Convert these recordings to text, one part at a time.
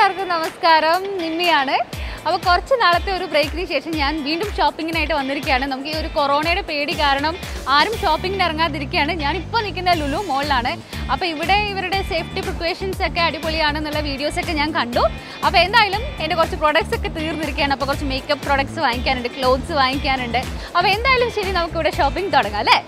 എല്ലാവർക്കും നമസ്കാരം നിമ്മിയാണ് അപ്പോൾ കുറച്ച് നാളത്തെ ഒരു ബ്രേക്കിന് ശേഷം ഞാൻ വീണ്ടും ഷോപ്പിങ്ങിനായിട്ട് വന്നിരിക്കുകയാണ് നമുക്ക് ഈ ഒരു കൊറോണയുടെ പേടി കാരണം ആരും ഷോപ്പിങ്ങിന് ഇറങ്ങാതിരിക്കുകയാണ് ഞാൻ ഇപ്പോൾ നിൽക്കുന്ന ലുലു മോളിലാണ് അപ്പോൾ ഇവിടെ ഇവരുടെ സേഫ്റ്റി പ്രിക്കോഷൻസ് ഒക്കെ അടിപൊളിയാണെന്നുള്ള വീഡിയോസ് ഒക്കെ ഞാൻ കണ്ടു അപ്പോൾ എന്തായാലും എൻ്റെ കുറച്ച് പ്രോഡക്റ്റ്സ് ഒക്കെ തീർന്നിരിക്കുകയാണ് അപ്പോൾ കുറച്ച് മേക്കപ്പ് പ്രോഡക്ട്സ് വാങ്ങിക്കാനുണ്ട് ക്ലോത്ത്സ് വാങ്ങിക്കാനുണ്ട് അപ്പോൾ എന്തായാലും ശരി നമുക്ക് ഇവിടെ ഷോപ്പിംഗ് തുടങ്ങാം അല്ലേ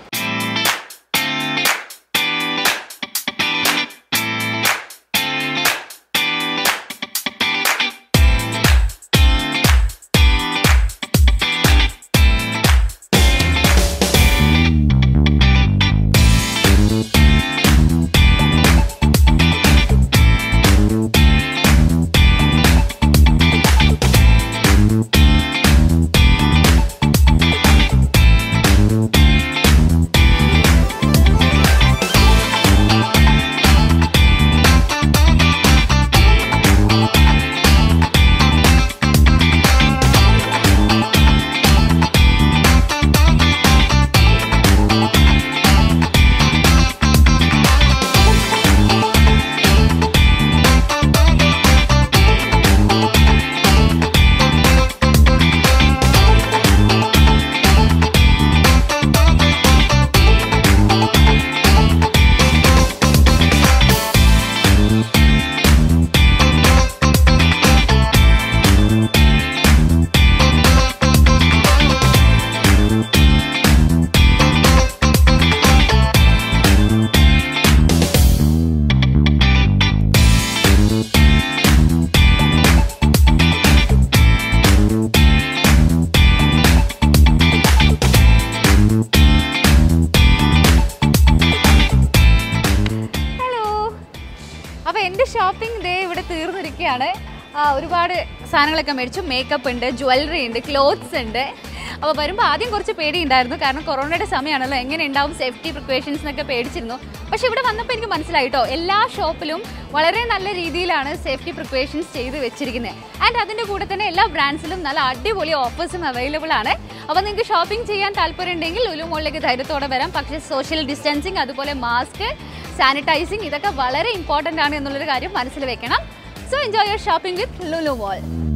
ഹലോ അപ്പോൾ എൻ്റെ ഷോപ്പിംഗ് ഡേ ഇവിടെ തീർന്നിരിക്കുകയാണ് ആ, ഒരുപാട് സാധനങ്ങളൊക്കെ മേടിച്ചു മേക്കപ്പ് ഉണ്ട് ജ്വല്ലറി ഉണ്ട് ക്ലോത്ത്സ് ഉണ്ട് അപ്പോൾ വരുമ്പോൾ ആദ്യം കുറച്ച് പേടി ഉണ്ടായിരുന്നു കാരണം കൊറോണയുടെ സമയമാണല്ലോ എങ്ങനെ ഉണ്ടാവും സേഫ്റ്റി പ്രിക്കോഷൻസ് എന്നൊക്കെ പേടിച്ചിരുന്നു പക്ഷെ ഇവിടെ വന്നപ്പോൾ എനിക്ക് മനസ്സിലായിട്ടോ എല്ലാ ഷോപ്പിലും വളരെ നല്ല രീതിയിലാണ് സേഫ്റ്റി പ്രിക്കോഷൻസ് ചെയ്ത് വെച്ചിരിക്കുന്നത് ആൻഡ് അതിൻ്റെ കൂടെ തന്നെ എല്ലാ ബ്രാൻഡ്സിലും നല്ല അടിപൊളി ഓഫേഴ്സും അവൈലബിൾ ആണ് അപ്പോൾ നിങ്ങൾക്ക് ഷോപ്പിംഗ് ചെയ്യാൻ താല്പര്യം ഉണ്ടെങ്കിൽ ലുലു മോളിലേക്ക് ധൈര്യത്തോടെ വരാം പക്ഷേ സോഷ്യൽ ഡിസ്റ്റൻസിങ് അതുപോലെ മാസ്ക് സാനിറ്റൈസിങ് ഇതൊക്കെ വളരെ ഇമ്പോർട്ടൻ്റ് ആണ് എന്നുള്ളൊരു കാര്യം മനസ്സിൽ വെക്കണം so enjoy your shopping with Lulu mall